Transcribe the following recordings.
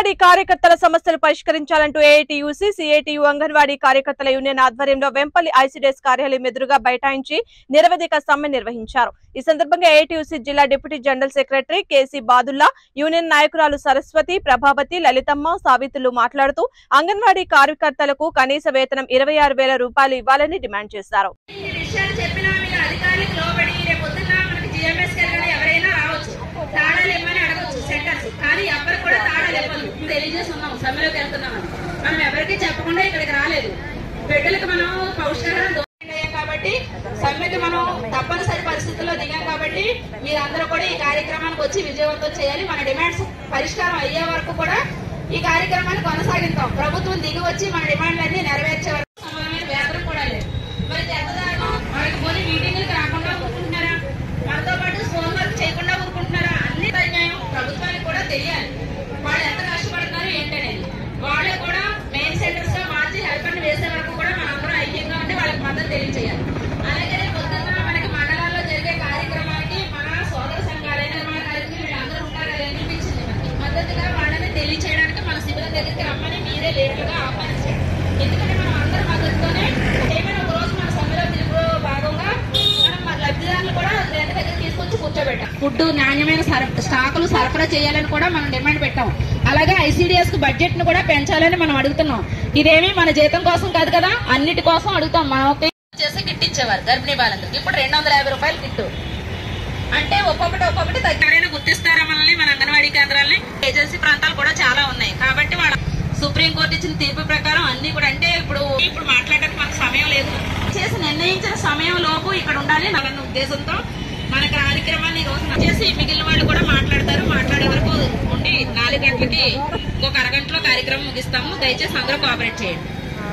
అంగన్వాడీ కార్యకర్తల సమస్యలు పరిష్కరించాలంటూ AITUC CITU anganwadi కార్యకర్తల యూనియన్ ఆధ్వర్యంలో వెంపల్లి ఐసిడిఎస్ కార్యాలయం ఎదురుగా బైఠాయించి నిరవధిక సమ్మె నిర్వహించారు ఈ సందర్భంగా ఏఐటియుసి జిల్లా deputy general secretary KC Badulla union నాయకురాలు సరస్వతి ప్రభావతి లలితమ్మ సావితులు మాట్లాడుతూ అంగన్వాడీ కార్యకర్తలకు కనీస వేతనం ఇరవై ఆరు వేల రూపాయలు ఇవ్వాలని డిమాండ్ చేశారు ఈ విషయాలు చెప్పినా మీరు అధికారులకు లోబడి రేపు పొద్దున్న మనకి జిఎంఎస్ వెళ్ళిన ఎవరైనా రావచ్చు తాళాలు ఇవ్వమని అడగచ్చు సెంటర్స్ కానీ ఎవరు కూడా తాళాలు ఇవ్వదు తెలియజేస్తున్నాం సమ్మెలోకి వెళ్తున్నామని మనం ఎవరికి చెప్పకుండా ఇక్కడికి రాలేదు బిడ్డలకు మనం పౌష్టికాహారం దూరం అయ్యాం కాబట్టి సమ్మెకి మనం తప్పనిసరి పరిస్థితుల్లో దిగాం కాబట్టి మీరందరూ కూడా ఈ కార్యక్రమానికి వచ్చి విజయవంతం చేయాలి మన డిమాండ్స్ పరిష్కారం అయ్యే వరకు కూడా ఈ కార్యక్రమాన్ని కొనసాగిస్తాం ప్రభుత్వం దిగి వచ్చి మన డిమాండ్లన్నీ నెరవేర్చే వరకు సమానమైన వేతనం కూడా లేదు మరి తెల్లదారులు వాళ్ళకి పోనీ మీటింగ్లకు రాకుండా ఊరుకుంటున్నారా మనతో పాటు ఫోన్ వర్క్ చేయకుండా ఊరుకుంటున్నారా అన్ని అన్యాయం ప్రభుత్వానికి కూడా తెలియాలి వాళ్ళు ఎంత కష్టపడుతున్నారు ఏంటనేది వాళ్ళే కూడా మెయిన్ సెంటర్స్ గా మార్చి హెల్పర్ వేసే వరకు కూడా మనందరం ఐక్యంగా ఉండి వాళ్ళకి మద్దతు తెలియజేయాలి అలాగే రేపు పొద్దున్న మనకి మండలాల్లో జరిగే కార్యక్రమానికి మన సోదర సంఘాలైన నిర్మాణ కార్యక్రమం వీళ్ళందరూ ఉంటారు కదా అనిపించింది మనకి మద్దతుగా వాళ్ళని తెలియచేయడానికి మన శిబిరం దగ్గరికి రమ్మని మీరే లీడర్గా ఆహ్వానించారు ఎందుకంటే మనం అందరం మద్దతుతోనే ఏమైనా ఒక రోజు మన సమ్మెలో పిలుపు భాగంగా మనం మన లబ్ధిదారులు కూడా రెండు దగ్గర తీసుకొచ్చి కూర్చోబెట్టాం ఫుడ్ నాణ్యమైన సర- స్టాకులు సరఫరా చేయాలని కూడా మనం డిమాండ్ పెట్టాం అలాగే ఐసీడీఎస్ కు బడ్జెట్ ను కూడా పెంచాలని మనం అడుగుతున్నాం ఇదేమి మన జీతం కోసం కాదు కదా అన్నిటి కోసం అడుగుతాం మనం ఒక చేసి కిట్ ఇచ్చేవారు గర్భిణీ బాలందరికి ఇప్పుడు రెండు వందల యాభై రూపాయలు కిట్టు అంటే ఒక్కొక్కటి ఒక్కొక్కటి తగ్గారైనా గుర్తిస్తారా మనల్ని మన అంగన్వాడీ కేంద్రాలని ఏజెన్సీ ప్రాంతాలు కూడా చాలా ఉన్నాయి కాబట్టి వాళ్ళ సుప్రీంకోర్టు ఇచ్చిన తీర్పు ప్రకారం అన్ని కూడా అంటే ఇప్పుడు ఇప్పుడు మాట్లాడడానికి మనకు సమయం లేదు చేసి నిర్ణయించిన సమయం లోపు ఇక్కడ ఉండాలి నా ఉద్దేశంతో మన కార్యక్రమాన్ని ఈ రోజు చేసి మిగిలిన వాళ్ళు కూడా మాట్లాడతారు మాట్లాడే వరకు ఉండి నాలుగు గంటలకి ఇంకొక అరగంటలో కార్యక్రమం ముగిస్తాము దయచేసి అందరూ కోఆపరేట్ చేయండి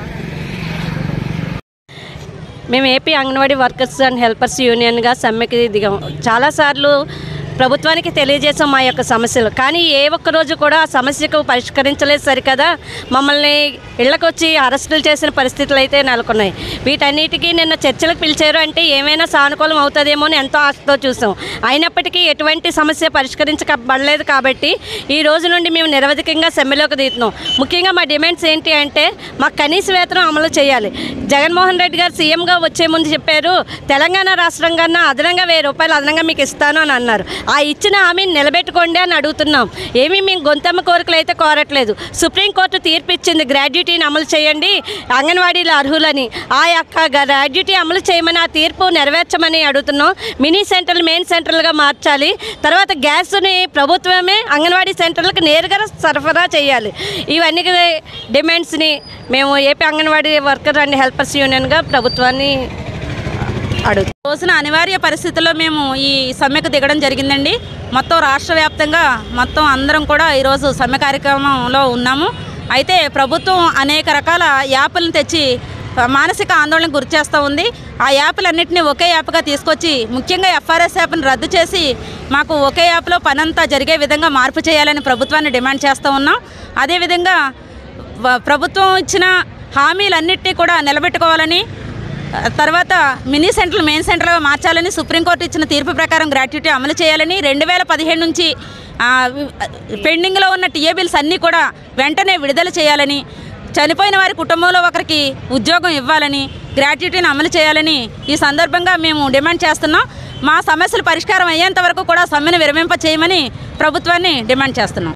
మేము AP anganwadi workers and helpers యూనియన్గా సమ్మెకి దిగాం చాలాసార్లు ప్రభుత్వానికి తెలియజేసాం మా యొక్క సమస్యలు కానీ ఏ ఒక్క రోజు కూడా ఆ సమస్యకు పరిష్కరించలేదు సరికదా మమ్మల్ని ఇళ్లకు వచ్చి అరెస్టులు చేసిన పరిస్థితులు అయితే నెలకొన్నాయి వీటన్నిటికీ నిన్న చర్చలకు పిలిచారు అంటే ఏమైనా సానుకూలం అవుతుందేమో అని ఎంతో ఆశతో చూసాం అయినప్పటికీ ఎటువంటి సమస్య పరిష్కరించబడలేదు కాబట్టి ఈ రోజు నుండి మేము నిరవధికంగా సమ్మెలోకి దిగుతున్నాం ముఖ్యంగా మా డిమాండ్స్ ఏంటి అంటే మాకు కనీస వేతనం అమలు చేయాలి జగన్మోహన్ రెడ్డి గారు సీఎంగా వచ్చే ముందు చెప్పారు తెలంగాణ రాష్ట్రం కన్నా అదనంగా వెయ్యి రూపాయలు అదనంగా మీకు ఇస్తాను అని అన్నారు ఆ ఇచ్చిన హామీని నిలబెట్టుకోండి అని అడుగుతున్నాం ఏమీ మేము గొంతమ్మ కోరికలు అయితే కోరట్లేదు సుప్రీంకోర్టు తీర్పు ఇచ్చింది గ్రాడ్యుటీని అమలు చేయండి అంగన్వాడీలు అర్హులని ఆ యొక్క గ్రాడ్యుటీ అమలు చేయమని ఆ తీర్పు నెరవేర్చమని అడుగుతున్నాం మినీ సెంటర్లు మెయిన్ సెంటర్లుగా మార్చాలి తర్వాత గ్యాస్ని ప్రభుత్వమే అంగన్వాడీ సెంటర్లకు నేరుగా సరఫరా చేయాలి ఇవన్నీ డిమాండ్స్ని మేము AP anganwadi worker and helpers యూనియన్గా ప్రభుత్వాన్ని అడుగుతాం రోజున అనివార్య పరిస్థితుల్లో మేము ఈ సమ్మెకు దిగడం జరిగిందండి మొత్తం రాష్ట్ర వ్యాప్తంగా మొత్తం అందరం కూడా ఈరోజు సమ్మె కార్యక్రమంలో ఉన్నాము అయితే ప్రభుత్వం అనేక రకాల యాప్లను తెచ్చి మానసిక ఆందోళనకు గురి చేస్తూ ఉంది ఆ యాప్లన్నింటినీ ఒకే యాప్గా తీసుకొచ్చి ముఖ్యంగా ఎఫ్ఆర్ఎస్ యాప్ను రద్దు చేసి మాకు ఒకే యాప్లో పనంతా జరిగే విధంగా మార్పు చేయాలని ప్రభుత్వాన్ని డిమాండ్ చేస్తూ ఉన్నాం అదేవిధంగా వ- ప్రభుత్వం ఇచ్చిన హామీలన్నింటినీ కూడా నిలబెట్టుకోవాలని తర్వాత మినీ సెంటర్లు మెయిన్ సెంటర్గా మార్చాలని సుప్రీంకోర్టు ఇచ్చిన తీర్పు ప్రకారం గ్రాట్యుటీ అమలు చేయాలని రెండు వేల పదిహేడు నుంచి ఆ, పెండింగ్లో ఉన్న టీఏ బిల్స్ అన్నీ కూడా వెంటనే విడుదల చేయాలని చనిపోయిన వారి కుటుంబంలో ఒకరికి ఉద్యోగం ఇవ్వాలని గ్రాట్యుటీని అమలు చేయాలని ఈ సందర్భంగా మేము డిమాండ్ చేస్తున్నాం మా సమస్యలు పరిష్కారం అయ్యేంత వరకు కూడా సమ్మెను విరమింప చేయమని ప్రభుత్వాన్ని డిమాండ్ చేస్తున్నాం